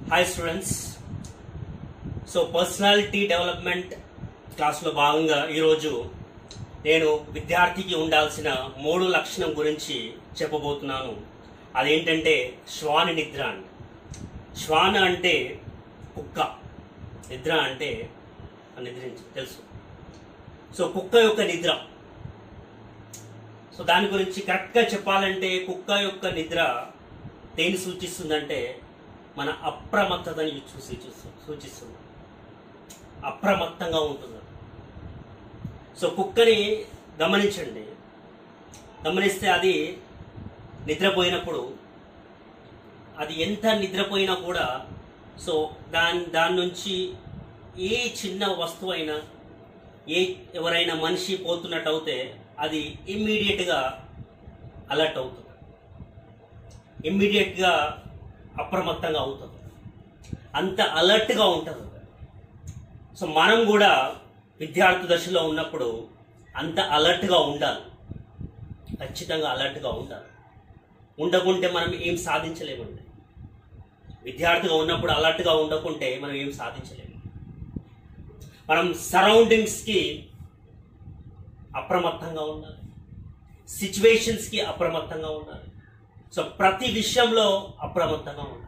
Hi students so personality development క్లాస్లో భాగంగా ఈరోజు నేను విద్యార్థికి ఉండాల్సిన మూడు లక్షణం గురించి చెప్పబోతున్నాను అదేంటంటే శ్వాన నిద్ర అండి శ్వాన అంటే కుక్క నిద్ర అంటే నిద్రించి తెలుసు సో కుక్క యొక్క నిద్ర సో దాని గురించి కరెక్ట్గా చెప్పాలంటే కుక్క యొక్క నిద్ర దేని సూచిస్తుందంటే మన అప్రమత్తతని చూసి సూచిస్తుంది అప్రమత్తంగా ఉంటుంది సో కుక్కని గమనించండి గమనిస్తే అది నిద్రపోయినప్పుడు అది ఎంత నిద్రపోయినా కూడా సో దాని దాని నుంచి ఏ చిన్న వస్తువు అయినా ఏ ఎవరైనా మనిషి పోతున్నట్టు అవుతే అది ఇమ్మీడియట్గా అలర్ట్ అవుతుంది ఇమ్మీడియట్గా అప్రమత్తంగా అవుతుంది అంత అలర్ట్గా ఉంటుంది సో మనం కూడా విద్యార్థి దశలో ఉన్నప్పుడు అంత అలర్ట్గా ఉండాలి ఖచ్చితంగా అలర్ట్గా ఉండాలి ఉండకుంటే మనం ఏం సాధించలేమండి విద్యార్థిగా ఉన్నప్పుడు అలర్ట్గా ఉండకుంటే మనం ఏం సాధించలేము మనం సరౌండింగ్స్కి అప్రమత్తంగా ఉండాలి సిచ్యువేషన్స్కి అప్రమత్తంగా ఉండాలి సో ప్రతి విషయంలో అప్రమత్తంగా ఉండాలి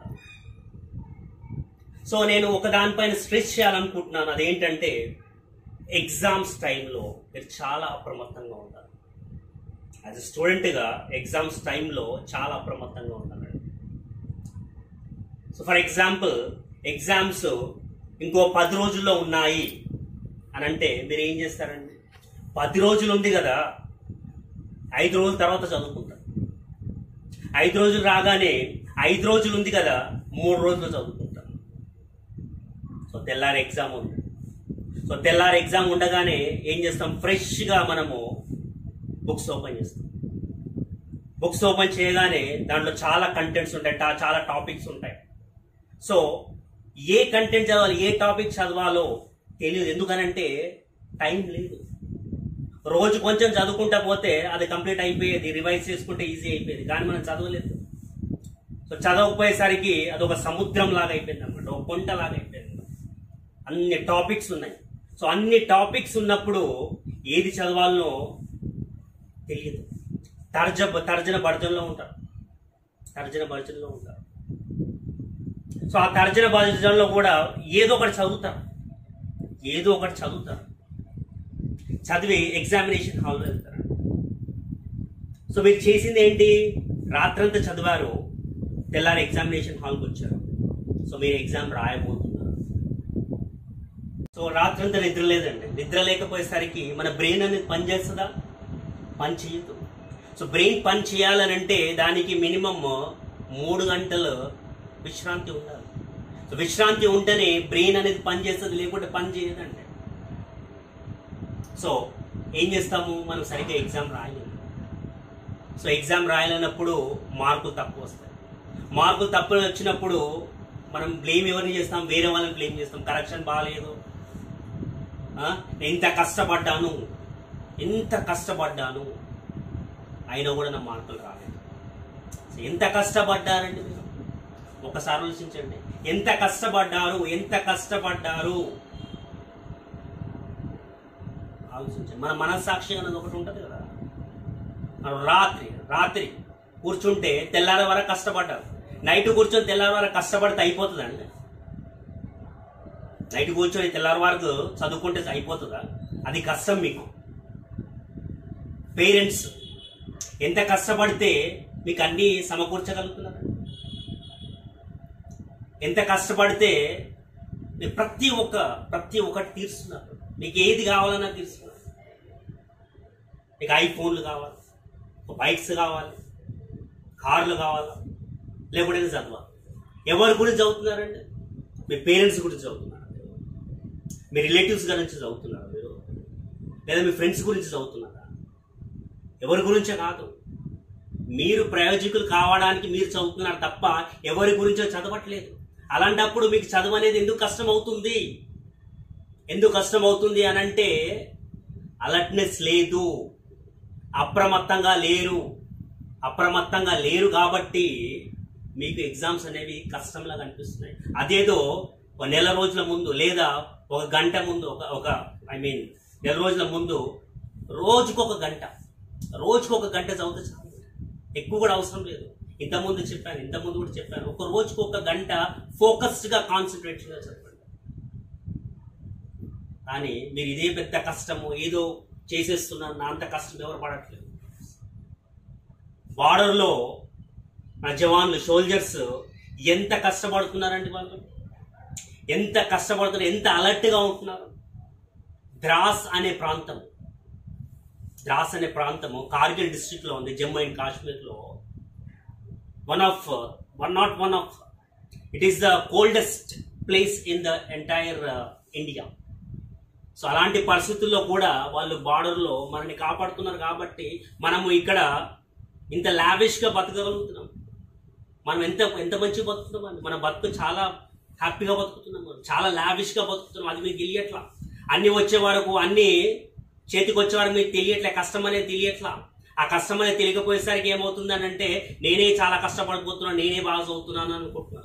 సో నేను ఒక దానిపైన స్ట్రెస్ చేయాలనుకుంటున్నాను అదేంటంటే ఎగ్జామ్స్ టైంలో మీరు చాలా అప్రమత్తంగా ఉండాలి యాజ్ ఎ స్టూడెంట్గా ఎగ్జామ్స్ టైంలో చాలా అప్రమత్తంగా ఉండాలండి సో ఫర్ ఎగ్జాంపుల్ ఎగ్జామ్స్ ఇంకో పది రోజుల్లో ఉన్నాయి అని అంటే మీరు ఏం చేస్తారండి పది రోజులు ఉంది కదా ఐదు రోజుల తర్వాత చదువుకుంటారు ఐదు రోజులు రాగానే ఐదు రోజులు ఉంది కదా మూడు రోజులు చదువుకుంటారు సో తెల్లారి ఎగ్జామ్ ఉంది సో తెల్లారి ఎగ్జామ్ ఉండగానే ఏం చేస్తాం ఫ్రెష్గా మనము బుక్స్ ఓపెన్ చేస్తాం బుక్స్ ఓపెన్ చేయగానే దాంట్లో చాలా కంటెంట్స్ ఉంటాయి టా- చాలా టాపిక్స్ ఉంటాయి సో ఏ కంటెంట్ చదవాలి ఏ టాపిక్ చదవాలో తెలియదు ఎందుకనంటే టైం లేదు రోజు కొంచెం చదువుకుంటా పోతే అది కంప్లీట్ అయిపోయేది రివైజ్ చేసుకుంటే ఈజీ అయిపోయేది కానీ మనం చదవలేదు సో చదవకపోయేసరికి అది ఒక సముద్రం లాగా అయిపోయింది అనమాట ఒక కొంట లాగా అయిపోయింది అన్ని టాపిక్స్ ఉన్నాయి సో అన్ని టాపిక్స్ ఉన్నప్పుడు ఏది చదవాలనో తెలియదు తర్జ తర్జన భర్జనలో ఉంటారు తర్జన భర్జనలో ఉంటారు సో ఆ తర్జన భర్జనలో కూడా ఏదో ఒకటి చదువుతారు ఏదో ఒకటి చదువుతారు చదివి ఎగ్జామినేషన్ హాల్లో వెళ్తారు సో మీరు చేసింది ఏంటి రాత్రంతా చదివారు తెల్లారి ఎగ్జామినేషన్ హాల్కి వచ్చారు సో మీరు ఎగ్జామ్ రాయబోతున్నారు సో రాత్రంతా నిద్ర లేదండి నిద్ర లేకపోయేసరికి మన బ్రెయిన్ అనేది పని చేస్తుందా పని చేయదు సో బ్రెయిన్ పని చేయాలని అంటే దానికి మినిమం మూడు గంటలు విశ్రాంతి ఉండాలి సో విశ్రాంతి ఉంటేనే బ్రెయిన్ అనేది పని చేస్తుంది లేకుంటే పని చేయదండి సో ఏం చేస్తాము మనం సరిగ్గా ఎగ్జామ్ రాయలేము సో ఎగ్జామ్ రాయలేనప్పుడు మార్కులు తక్కువ వస్తాయి మార్కులు తక్కువ వచ్చినప్పుడు మనం బ్లేమ్ ఎవరిని చేస్తాం వేరే వాళ్ళని బ్లేమ్ చేస్తాం కరెక్షన్ బాగాలేదు ఆ? నేను ఇంత కష్టపడ్డాను ఎంత కష్టపడ్డాను అయినా కూడా నా మార్కులు రాలేదు సో ఎంత కష్టపడ్డారండి మీరు ఒకసారి ఆలోచించండి ఎంత కష్టపడ్డారు ఎంత కష్టపడ్డారు ఆలోచించండి మన మనస్సాక్షి అనేది ఒకటి ఉంటుంది కదా మనం రాత్రి రాత్రి కూర్చుంటే తెల్లారి వరకు కష్టపడ్డారు నైట్ కూర్చొని తెల్లారి వరకు కష్టపడితే అయిపోతుందండి నైట్ కూర్చొని తెల్లారి వరకు చదువుకుంటే అయిపోతుందా అది కష్టం మీకు పేరెంట్స్ ఎంత కష్టపడితే మీకు అన్ని సమకూర్చగలుగుతున్నారు ఎంత కష్టపడితే మీరు ప్రతి ఒక్క ప్రతి ఒక్కటి తీరుస్తున్నారు మీకు ఏది కావాలన్నా తీరుస్తున్నారు మీకు ఐఫోన్లు కావాలి బైక్స్ కావాలి కార్లు కావాలా లేకుంటే చదవాలి ఎవరి గురించి చదువుతున్నారండి మీ పేరెంట్స్ గురించి చదువుతున్నారు మీ రిలేటివ్స్ గురించి చదువుతున్నారు మీరు లేదా మీ ఫ్రెండ్స్ గురించి చదువుతున్నారా ఎవరి గురించే కాదు మీరు ప్రయోజకులు కావడానికి మీరు చదువుతున్నారు తప్ప ఎవరి గురించో చదవట్లేదు అలాంటప్పుడు మీకు చదువు అనేది ఎందుకు కష్టం అవుతుంది ఎందుకు కష్టం అవుతుంది అని అంటే అలర్ట్నెస్ లేదు అప్రమత్తంగా లేరు అప్రమత్తంగా లేరు కాబట్టి మీకు ఎగ్జామ్స్ అనేవి కష్టంలా కనిపిస్తున్నాయి అదేదో ఒక నెల రోజుల ముందు లేదా ఒక గంట ముందు ఒక ఒక ఐ మీన్ నెల రోజుల ముందు రోజుకొక గంట రోజుకొక గంట చదివితే చాలు ఎక్కువ కూడా అవసరం లేదు ఇంతకుముందు చెప్పాను ఇంతకుముందు కూడా చెప్పాను ఒక రోజుకు ఒక గంట ఫోకస్డ్గా కాన్సన్ట్రేషన్గా చదవండి కానీ మీరు ఇదే పెద్ద కష్టము ఏదో చేసేస్తున్నారు నా అంత కష్టం ఎవరు పడట్లేదు బార్డర్లో నా జవాన్లు సోల్జర్స్ ఎంత కష్టపడుతున్నారండి వాళ్ళు ఎంత కష్టపడుతున్నారు ఎంత అలర్ట్గా ఉంటున్నారు ద్రాస్ అనే ప్రాంతం ద్రాస్ అనే ప్రాంతము కార్గిల్ డిస్ట్రిక్ట్లో ఉంది జమ్మూ అండ్ కాశ్మీర్లో one of one not one of it is the coldest place in the entire India so అలాంటి పరిస్థితుల్లో కూడా వాళ్ళు బార్డర్లో మనల్ని కాపాడుతున్నారు కాబట్టి మనము ఇక్కడ ఇంత లావిష్గా బతకగలుగుతున్నాం మనం ఎంత ఎంత మంచిగా బతుకుతున్నాం అండి మన బతుకు చాలా హ్యాపీగా బతుకుతున్నాం మనం చాలా లావిష్గా బతుకుతున్నాం అది మీకు తెలియట్లా అన్ని వచ్చే వరకు అన్ని చేతికి వచ్చే వరకు మీకు తెలియట్లే కష్టం అనేది తెలియట్లా ఆ కష్టం అనేది తెలియకపోయేసరికి ఏమవుతుంది అని అంటే నేనే చాలా కష్టపడిపోతున్నాను నేనే బాగా చదువుతున్నాను అనుకుంటున్నాను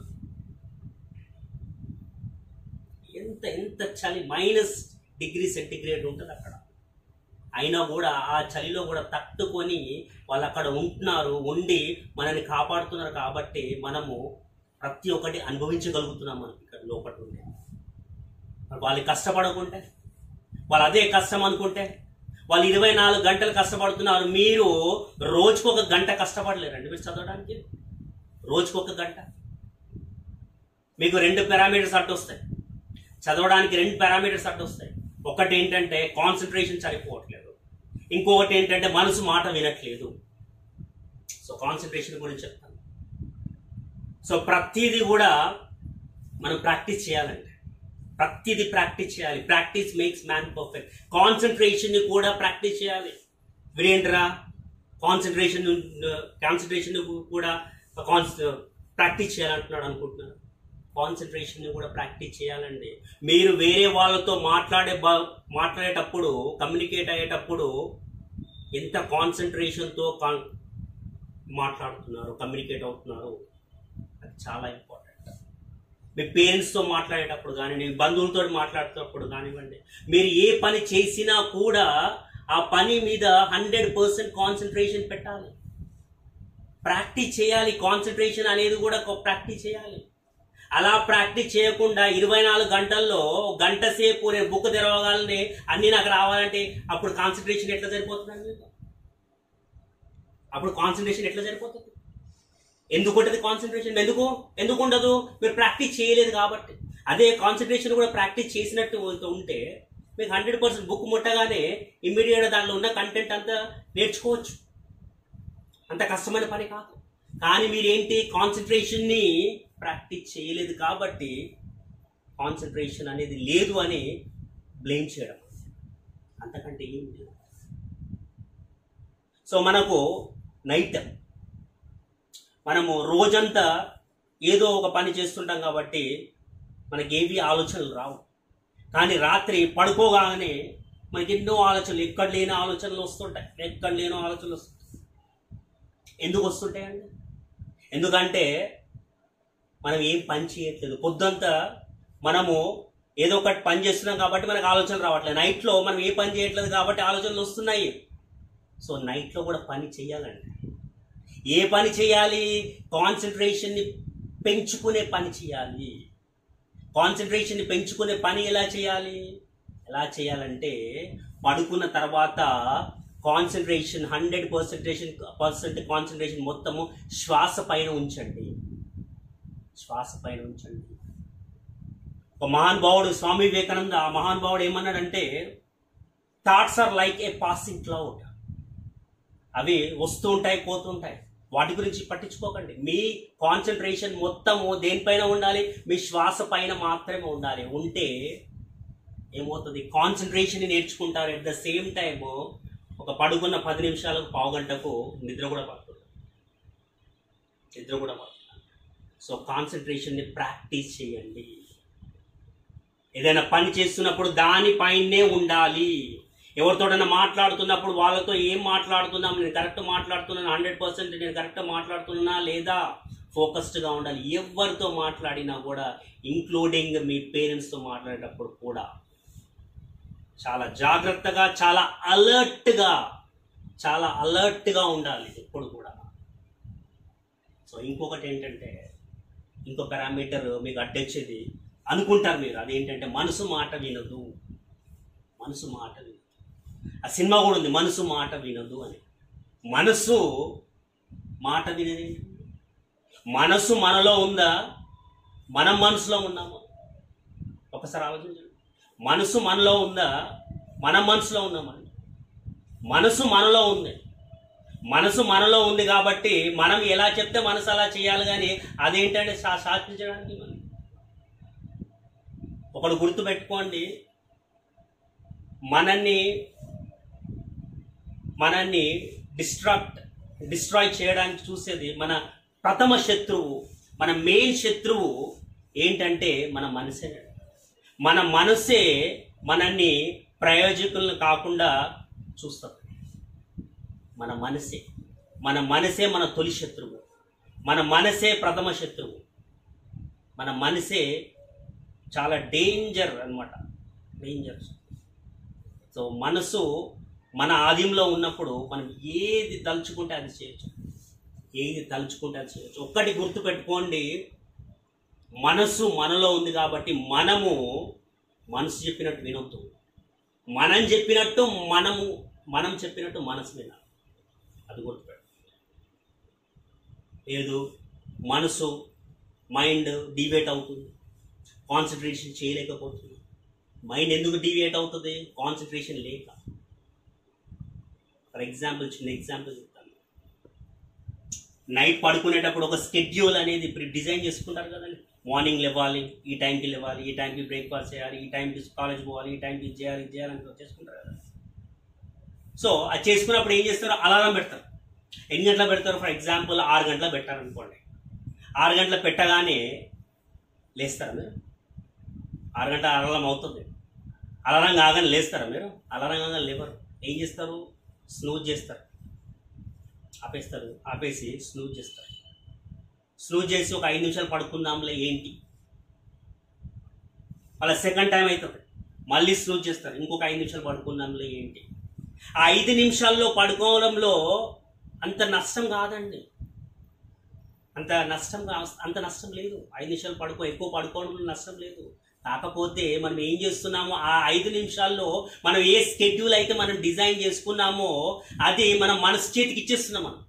ఎంత ఎంత చలి మైనస్ డిగ్రీ సెంటిగ్రేడ్ ఉంటుంది అక్కడ అయినా కూడా ఆ చలిలో కూడా తట్టుకొని వాళ్ళు అక్కడ ఉంటున్నారు ఉండి మనల్ని కాపాడుతున్నారు కాబట్టి మనము ప్రతి ఒక్కటి అనుభవించగలుగుతున్నాం మనం ఇక్కడ లోపల ఉండి మరి వాళ్ళు కష్టపడకుంటే వాళ్ళు అదే కష్టం అనుకుంటే వాళ్ళు ఇరవై నాలుగు గంటలు కష్టపడుతున్నారు మీరు రోజుకు ఒక గంట కష్టపడలేరండి మీరు చదవడానికి రోజుకు ఒక గంట మీకు రెండు పారామీటర్స్ అడ్డు వస్తాయి చదవడానికి రెండు పారామీటర్స్ అడ్డు వస్తాయి ఒకటి ఏంటంటే కాన్సన్ట్రేషన్ సరిపోవట్లేదు ఇంకొకటి ఏంటంటే మనసు మాట వినట్లేదు సో కాన్సన్ట్రేషన్ గురించి చెప్తాను సో ప్రతిదీ కూడా మనం ప్రాక్టీస్ చేయాలండి ప్రతిదీ ప్రాక్టీస్ చేయాలి practice makes man perfect concentration ని కూడా ప్రాక్టీస్ చేయాలి వీరేంద్ర కాన్సన్ట్రేషన్ కాన్సన్ట్రేషన్ కూడా ప్రాక్టీస్ చేయాలంటున్నాడు అనుకుంటున్నాను కాన్సన్ట్రేషన్ ని కూడా ప్రాక్టీస్ చేయాలండి మీరు వేరే వాళ్ళతో మాట్లాడే బా- మాట్లాడేటప్పుడు కమ్యూనికేట్ అయ్యేటప్పుడు ఎంత కాన్సన్ట్రేషన్తో కాన్ మాట్లాడుతున్నారు కమ్యూనికేట్ అవుతున్నారు అది చాలా ఇంపార్టెంట్ మీ పేరెంట్స్తో మాట్లాడేటప్పుడు కానివ్వండి మీ బంధువులతో మాట్లాడేటప్పుడు కానివ్వండి మీరు ఏ పని చేసినా కూడా ఆ పని మీద హండ్రెడ్ పర్సెంట్ కాన్సన్ట్రేషన్ పెట్టాలి ప్రాక్టీస్ చేయాలి కాన్సన్ట్రేషన్ అనేది కూడా ప్రాక్టీస్ చేయాలి అలా ప్రాక్టీస్ చేయకుండా ఇరవై నాలుగు గంటల్లో గంట సేపు నేను బుక్ తెరవగానే అన్ని నాకు రావాలంటే అప్పుడు కాన్సన్ట్రేషన్ ఎట్లా సరిపోతుందండి మీకు? అప్పుడు కాన్సన్ట్రేషన్ ఎట్లా సరిపోతుంది ఎందుకు ఉంటుంది కాన్సన్ట్రేషన్ ఎందుకు ఎందుకు ఉండదు మీరు ప్రాక్టీస్ చేయలేదు కాబట్టి అదే కాన్సన్ట్రేషన్ కూడా ప్రాక్టీస్ చేసినట్టు ఉంటే మీకు హండ్రెడ్ పర్సెంట్ బుక్ ముట్టగానే ఇమ్మీడియట్గా దానిలో ఉన్న కంటెంట్ అంతా నేర్చుకోవచ్చు అంత కష్టమైన పని కాదు కానీ మీరేంటి కాన్సన్ట్రేషన్ని ప్రాక్టీస్ చేయలేదు కాబట్టి కాన్సన్ట్రేషన్ అనేది లేదు అని బ్లేమ్ చేయడం అంతకంటే ఏం లేదు సో మనకు నైట్ మనము రోజంతా ఏదో ఒక పని చేస్తుంటాం కాబట్టి మనకి ఏవి ఆలోచనలు రావు కానీ రాత్రి పడుకోగానే మనకి ఎన్నో ఆలోచనలు ఎక్కడ లేని ఆలోచనలు వస్తుంటాయి ఎక్కడ లేని ఆలోచనలు వస్తుంటాయి ఎందుకు వస్తుంటాయండి ఎందుకంటే మనం ఏం పని చేయట్లేదు పొద్దంతా మనము ఏదో ఒకటి పని చేస్తున్నాం కాబట్టి మనకు ఆలోచనలు రావట్లేదు నైట్లో మనం ఏ పని చేయట్లేదు కాబట్టి ఆలోచనలు వస్తున్నాయి సో నైట్లో కూడా పని చేయాలండి ఏ పని చేయాలి కాన్సన్ట్రేషన్ని పెంచుకునే పని చేయాలి కాన్సన్ట్రేషన్ని పెంచుకునే పని ఎలా చేయాలి ఎలా చేయాలంటే పడుకున్న తర్వాత కాన్సన్ట్రేషన్ హండ్రెడ్ పర్సెంటేషన్ పర్సెంట్ కాన్సన్ట్రేషన్ మొత్తము శ్వాస పైన ఉంచండి శ్వాస పైన ఉంచండి ఒక మహానుభావుడు స్వామి వివేకానంద ఆ మహానుభావుడు ఏమన్నాడంటే thoughts are like a passing cloud అవి వస్తూ ఉంటాయి పోతుంటాయి వాటి గురించి పట్టించుకోకండి మీ కాన్సన్ట్రేషన్ మొత్తము దేనిపైన ఉండాలి మీ శ్వాస పైన మాత్రమే ఉండాలి ఉంటే ఏమవుతుంది కాన్సన్ట్రేషన్ నేర్చుకుంటారు ఎట్ ద సేమ్ టైం ఒక పడుకున్న పది నిమిషాలకు పావు గంటకు నిద్ర కూడా పడుతుంది నిద్ర కూడా పడుతుంది సో కాన్సన్ట్రేషన్ని ప్రాక్టీస్ చేయండి ఏదైనా పని చేస్తున్నప్పుడు దానిపైనే ఉండాలి ఎవరితోటైనా మాట్లాడుతున్నప్పుడు వాళ్ళతో ఏం మాట్లాడుతున్నాం నేను కరెక్ట్ మాట్లాడుతున్నాను హండ్రెడ్ పర్సెంట్ నేను కరెక్ట్ మాట్లాడుతున్నా లేదా ఫోకస్డ్గా ఉండాలి ఎవరితో మాట్లాడినా కూడా ఇంక్లూడింగ్ మీ పేరెంట్స్తో మాట్లాడేటప్పుడు కూడా చాలా జాగ్రత్తగా చాలా అలర్ట్గా చాలా అలర్ట్గా ఉండాలి ఎప్పుడు కూడా సో ఇంకొకటి ఏంటంటే ఇంకో పారామీటర్ మీకు అడ్డొచ్చేది అనుకుంటారు మీరు అదేంటంటే మనసు మాట వినదు మనసు మాట వినదు ఆ సినిమా కూడా ఉంది మనసు మాట వినదు అని మనసు మాట వినది మనసు మనలో ఉందా మనం మనసులో ఉన్నామా ఒకసారి ఆలోచించండి మనసు మనలో ఉందా మనం మనసులో ఉన్నామని మనసు మనలో ఉంది మనసు మనలో ఉంది కాబట్టి మనం ఎలా చెప్తే మనసు అలా చేయాలి కానీ అదేంటంటే శా శాసించడానికి మనం ఒకడు గుర్తు పెట్టుకోండి మనల్ని మనల్ని డిస్ట్రాక్ట్ డిస్ట్రాయ్ చేయడానికి చూసేది మన ప్రథమ శత్రువు మన మెయిన్ శత్రువు ఏంటంటే మన మనసే మన మనసే మనల్ని ప్రయోజకులను కాకుండా చూస్తుంది మన మనసే మన మనసే మన తొలి శత్రువు మన మనసే ప్రథమ శత్రువు మన మనసే చాలా డేంజర్ అన్నమాట డేంజర్ సో మనసు మన ఆదింలో ఉన్నప్పుడు మనం ఏది తలుచుకుంటే అది చేయొచ్చు ఏది తలుచుకుంటే అది చేయొచ్చు ఒక్కటి గుర్తుపెట్టుకోండి మనసు మనలో ఉంది కాబట్టి మనము మనసు చెప్పినట్టు వినొద్దు మనం చెప్పినట్టు మనము మనం చెప్పినట్టు మనసు వినాలి అది గుర్తుపెట్టు లేదు మనసు మైండ్ డివేట్ అవుతుంది కాన్సన్ట్రేషన్ చేయలేకపోతుంది మైండ్ ఎందుకు డివేట్ అవుతుంది కాన్సన్ట్రేషన్ లేక ఫర్ ఎగ్జాంపుల్ చిన్న ఎగ్జాంపుల్ చెప్తాను నైట్ పడుకునేటప్పుడు ఒక స్కెడ్యూల్ అనేది ఇప్పుడు డిజైన్ చేసుకుంటారు కదండి మార్నింగ్ లేవాలి ఈ టైంకి లేవాలి ఈ టైంకి బ్రేక్ఫాస్ట్ చేయాలి ఈ టైంకి కాలేజ్ పోవాలి ఈ టైంకి ఇది చేయాలి ఇది చేయాలని చేసుకుంటారు కదా సో అది చేసుకున్నప్పుడు ఏం చేస్తారు అలారం పెడతారు ఎన్ని గంటల పెడతారు ఫర్ ఎగ్జాంపుల్ ఆరు గంటల పెట్టారు అనుకోండి ఆరు గంటల పెట్టగానే లేస్తారా మీరు ఆరు గంటల అలారం అవుతుంది అలారం కాగానే లేస్తారా మీరు అలారం కాగానే లేవరు ఏం చేస్తారు స్నూజ్ చేస్తారు ఆపేస్తారు ఆపేసి స్నూజ్ చేస్తారు స్నూజ్ చేసి ఒక ఐదు నిమిషాలు పడుకుందాంలే ఏంటి మళ్ళీ సెకండ్ టైం అవుతుంది మళ్ళీ స్నూజ్ చేస్తారు ఇంకొక ఐదు నిమిషాలు పడుకుందాంలే ఏంటి ఆ ఐదు నిమిషాల్లో పడుకోవడంలో అంత నష్టం కాదండి అంత నష్టం కా- అంత నష్టం లేదు ఐదు నిమిషాలు పడుకో ఎక్కువ పడుకోవడంలో నష్టం లేదు కాకపోతే మనం ఏం చేస్తున్నామో ఆ ఐదు నిమిషాల్లో మనం ఏ స్కెడ్యూల్ అయితే మనం డిజైన్ చేసుకున్నామో అది మనం మనసు చేతికి ఇచ్చేస్తున్నాం మనం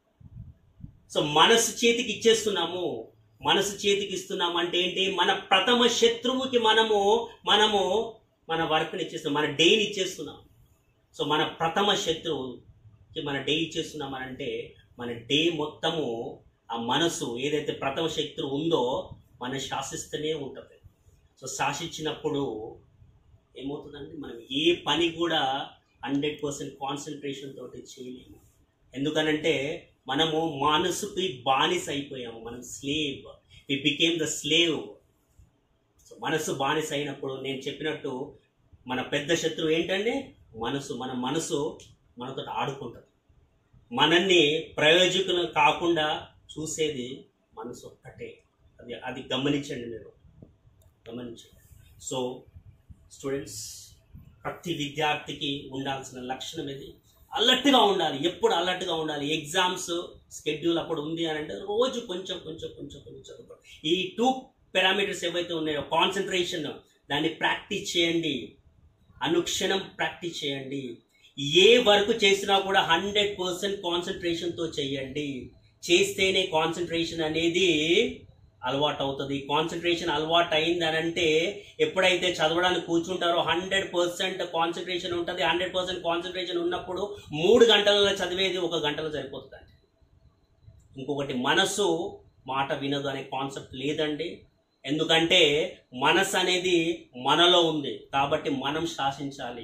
సో మనసు చేతికి ఇచ్చేస్తున్నాము మనసు చేతికి ఇస్తున్నాము అంటే ఏంటి మన ప్రథమ శత్రువుకి మనము మనము మన వర్క్ని ఇచ్చేస్తున్నాం మన డేని ఇచ్చేస్తున్నాం సో మన ప్రథమ శత్రువుకి మన డే ఇచ్చేస్తున్నాం అని అంటే మన డే మొత్తము ఆ మనసు ఏదైతే ప్రథమ శత్రువు ఉందో మనం శాసిస్తూనే ఉంటుంది సో శాసించినప్పుడు ఏమవుతుందంటే మనం ఏ పని కూడా హండ్రెడ్ పర్సెంట్ కాన్సన్ట్రేషన్ తోటి చేయలేము ఎందుకనంటే మనము మనసుకి బానిస అయిపోయాము మనం slave we became the slave so మనసు బానిస అయినప్పుడు నేను చెప్పినట్టు మన పెద్ద శత్రువు ఏంటంటే మనసు మన మనసు మనతో ఆడుకుంటుంది మనల్ని ప్రయోజకులు కాకుండా చూసేది మనసు ఒక్కటే అది అది గమనించండి మీరు గమనించండి సో స్టూడెంట్స్ ప్రతి విద్యార్థికి ఉండాల్సిన లక్షణం ఇది అలర్ట్గా ఉండాలి ఎప్పుడు అలర్ట్గా ఉండాలి ఎగ్జామ్స్ స్కెడ్యూల్ అప్పుడు ఉంది అని అంటే రోజు కొంచెం కొంచెం కొంచెం కొంచెం చదువుకోండి ఈ టూ పారామీటర్స్ ఏవైతే ఉన్నాయో కాన్సన్ట్రేషన్ దాన్ని ప్రాక్టీస్ చేయండి అనుక్షణం ప్రాక్టీస్ చేయండి ఏ వర్క్ చేసినా కూడా హండ్రెడ్ పర్సెంట్ కాన్సన్ట్రేషన్తో చేయండి చేస్తేనే కాన్సన్ట్రేషన్ అనేది అలవాటు అవుతుంది కాన్సన్ట్రేషన్ అలవాటు అయింది అని అంటే ఎప్పుడైతే చదవడానికి కూర్చుంటారో హండ్రెడ్ పర్సెంట్ కాన్సన్ట్రేషన్ ఉంటుంది హండ్రెడ్ పర్సెంట్ కాన్సన్ట్రేషన్ ఉన్నప్పుడు మూడు గంటలలో చదివేది ఒక గంటలో సరిపోతుంది ఇంకొకటి మనసు మాట వినదు అనే కాన్సెప్ట్ లేదండి ఎందుకంటే మనసు అనేది మనలో ఉంది కాబట్టి మనం శాసించాలి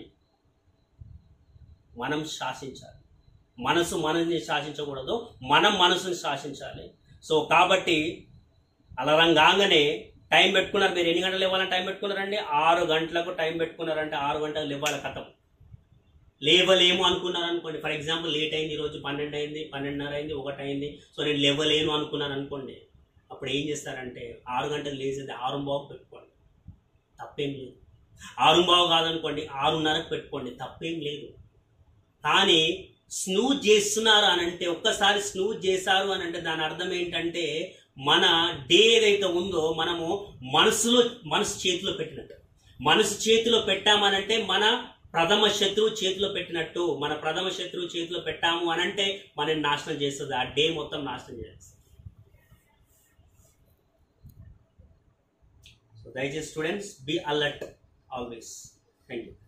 మనం శాసించాలి మనసు మనల్ని శాసించకూడదు మనం మనసుని శాసించాలి సో కాబట్టి అలారం కాగానే టైం పెట్టుకున్నారు మీరు ఎన్ని గంటలు ఇవ్వాలని టైం పెట్టుకున్నారండి ఆరు గంటలకు టైం పెట్టుకున్నారంటే ఆరు గంటలకు ఇవ్వాలి కథం లేవలేము అనుకున్నారు అనుకోండి ఫర్ ఎగ్జాంపుల్ లేట్ అయింది ఈరోజు పన్నెండు అయింది పన్నెండున్నర అయింది ఒకటి అయింది సో నేను లేవలేను అనుకున్నాను అనుకోండి అప్పుడు ఏం చేస్తారంటే ఆరు గంటలు లేచేది ఆరు బావు పెట్టుకోండి తప్పేం లేదు ఆరు బావు కాదనుకోండి ఆరున్నరకు పెట్టుకోండి తప్పేం లేదు కానీ స్నూజ్ చేస్తున్నారు అని అంటే ఒక్కసారి స్నూజ్ చేశారు అని అంటే దాని అర్థం ఏంటంటే మన డే ఏదైతే ఉందో మనము మనసులో మనసు చేతిలో పెట్టినట్టు మనసు చేతిలో పెట్టామనంటే మన ప్రథమ శత్రువు చేతిలో పెట్టినట్టు మన ప్రథమ శత్రువు చేతిలో పెట్టాము అని అంటే మనని నాశనం చేస్తుంది ఆ డే మొత్తం నాశనం చేస్తుంది సో దయచేసి students be alert always thank you